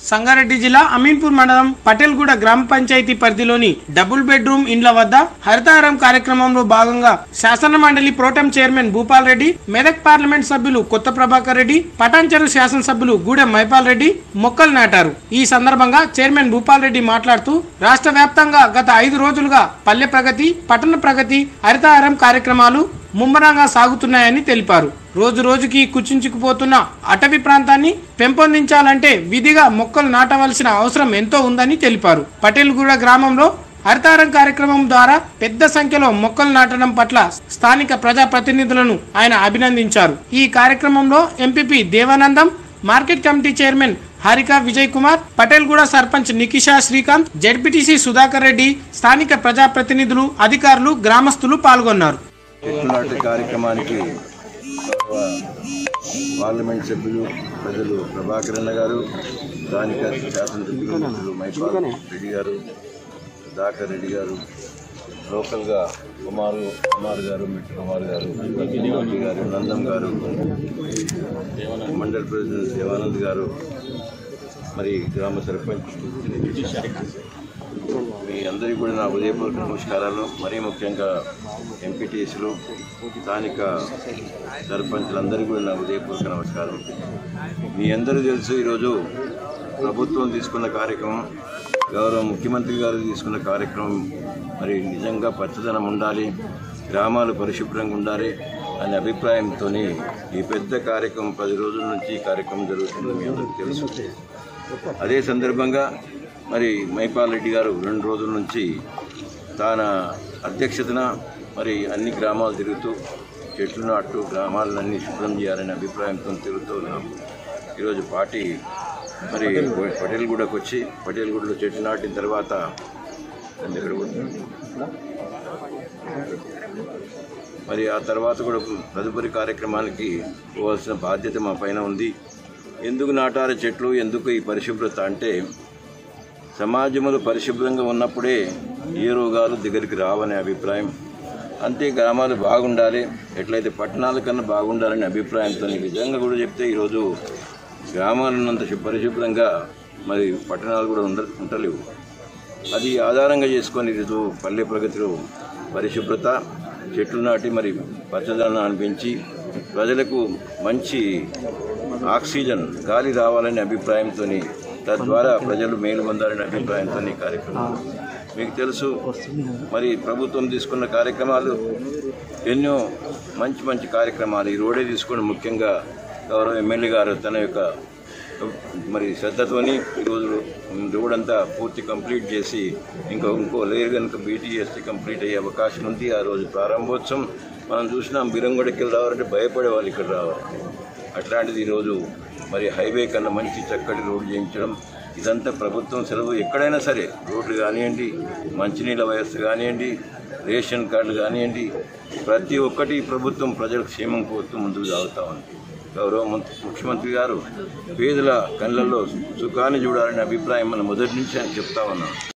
సంగారెడ్డి జిల్లా అమీన్పూర్ మండలం పటేల్గూడ గ్రామ పంచాయతీ పరిధిలోని డబుల్ బెడ్రూమ్ ఇండ్ల వద్ద హరితహారం కార్యక్రమంలో భాగంగా శాసన మండలి pro tem chairman Bhupal Reddy Medak parliament సభ్యులు కొత్త ప్రభాకర్ రెడ్డి పటాన్చెరు శాసనసభ్యులు గూడెం మైపాల్ రెడ్డి మొక్కలు నాటారు ఈ సందర్భంగా చైర్మన్ భూపాల్ రెడ్డి మాట్లాడుతూ రాష్ట్ర వ్యాప్తంగా గత ఐదు రోజులుగా పల్లె ప్రగతి పట్టణ ప్రగతి హరితహారం కార్యక్రమాలు ముమ్మరంగా సాగుతున్నాయని తెలిపారు రోజు రోజుకి కుచించుకుపోతున్న అటవీ ప్రాంతాన్ని పెంపొందించాలంటే విధిగా మొక్కలు నాటవలసిన అవసరం ఎంతో ఉందని తెలిపారు పటేల్గూడ గ్రామంలో హరితారం కార్యక్రమం ద్వారా పెద్ద సంఖ్యలో మొక్కలు నాటడం పట్ల స్థానిక ప్రజా ప్రతినిధులను ఆయన అభినందించారు ఈ కార్యక్రమంలో MPP Devanandam market committee chairman Harika Vijay Kumar పటేల్గూడ సర్పంచ్ నికిషా శ్రీకాంత్ జడ్పీటీసీ సుధాకర్ రెడ్డి స్థానిక ప్రజా ప్రతినిధులు అధికారులు గ్రామస్తులు పాల్గొన్నారు చెట్లు నాటే కార్యక్రమానికి గౌరవ పార్లమెంట్ సభ్యులు ప్రజలు ప్రభాకర్ అన్న గారు స్థానిక శాసనసభ్యులు మిత్రులు మైపాల్ రెడ్డి గారు దాకర్ రెడ్డి గారు లోకల్గా కుమారు కుమార్ గారు మిట్టు కుమార్ గారు రెడ్డి గారు నందం గారు మండల్ ప్రెసిడెంట్ దేవానంద్ గారు మరి గ్రామ సర్పంచ్ మీ అందరికీ కూడా నా ఉదయపూర్వక నమస్కారాలు మరీ ముఖ్యంగా ఎంపీటీసీలు స్థానిక సర్పంచులందరికీ కూడా నా ఉదయపూర్వక నమస్కారం మీ అందరూ తెలుసు ఈరోజు ప్రభుత్వం తీసుకున్న కార్యక్రమం గౌరవ ముఖ్యమంత్రి గారు తీసుకున్న కార్యక్రమం మరి నిజంగా పచ్చదనం ఉండాలి గ్రామాలు పరిశుభ్రంగా ఉండాలి అనే అభిప్రాయంతో ఈ పెద్ద కార్యక్రమం పది రోజుల నుంచి ఈ కార్యక్రమం జరుగుతుంది మీ అందరికీ తెలుసు అదే సందర్భంగా మరి మైపాల్ రెడ్డి గారు రెండు రోజుల నుంచి తన అధ్యక్షతన మరి అన్ని గ్రామాలు తిరుగుతూ చెట్లు నాటు గ్రామాలన్నీ శుభ్రం చేయాలనే అభిప్రాయంతో తిరుగుతూ ఉన్నాం ఈరోజు పార్టీ మరి పటేల్గూడకు వచ్చి పటేల్గూడలో చెట్లు నాటిన తర్వాత దాన్ని ఎక్కడ పోతుంది? మరి ఆ తర్వాత కూడా తదుపరి కార్యక్రమానికి పోవాల్సిన బాధ్యత మా పైన ఉంది ఎందుకు నాటాలి చెట్లు ఎందుకు ఈ పరిశుభ్రత అంటే సమాజంలో పరిశుభ్రంగా ఉన్నప్పుడే ఏ రోగాలు దగ్గరికి రావనే అభిప్రాయం అంతే గ్రామాలు బాగుండాలి ఎట్లయితే పట్టణాల కన్నా బాగుండాలనే అభిప్రాయంతో నిజంగా కూడా చెప్తే ఈరోజు గ్రామాలు ఉన్నంత శు- పరిశుభ్రంగా మరి పట్టణాలు కూడా ఉండ ఉండలేవు అది ఆధారంగా చేసుకొని ఈరోజు పల్లె ప్రగతిలో పరిశుభ్రత చెట్లు నాటి మరి పచ్చదనాన్ని పెంచి ప్రజలకు మంచి ఆక్సిజన్ గాలి రావాలనే అభిప్రాయంతో తద్వారా ప్రజలు మేలు పొందాలనే అభిప్రాయంతో ఈ కార్యక్రమం మీకు తెలుసు మరి ప్రభుత్వం తీసుకున్న కార్యక్రమాలు ఎన్నో మంచి మంచి కార్యక్రమాలు ఈ రోడే తీసుకుని ముఖ్యంగా గౌరవ ఎమ్మెల్యే గారు తన యొక్క మరి శ్రద్ధతోని ఈరోజు రోడ్ అంతా పూర్తి కంప్లీట్ చేసి ఇంకా ఇంకో లేయర్ కనుక బీటీఎస్టీ కంప్లీట్ అయ్యే అవకాశం ఉంది ఆ రోజు ప్రారంభోత్సవం మనం చూసినాం బిరంగొడకి రావాలంటే భయపడే వాళ్ళు ఇక్కడ రావాలి అట్లాంటిది ఈరోజు మరి హైవే కన్నా మంచి చక్కటి రోడ్డు చేయించడం ఇదంతా ప్రభుత్వం సెలవు ఎక్కడైనా సరే రోడ్లు కానివ్వండి మంచినీళ్ళ వ్యవస్థ కానివ్వండి రేషన్ కార్డులు కానివ్వండి ప్రతి ఒక్కటి ప్రభుత్వం ప్రజల క్షేమం కోరుతూ ముందుకు సాగుతూ ఉంది గౌరవ మంత్రి- ముఖ్యమంత్రి గారు పేదల కళ్ళల్లో సుఖాన్ని చూడాలనే అభిప్రాయం మనం మొదటి నుంచి ఆయన చెప్తా ఉన్నాం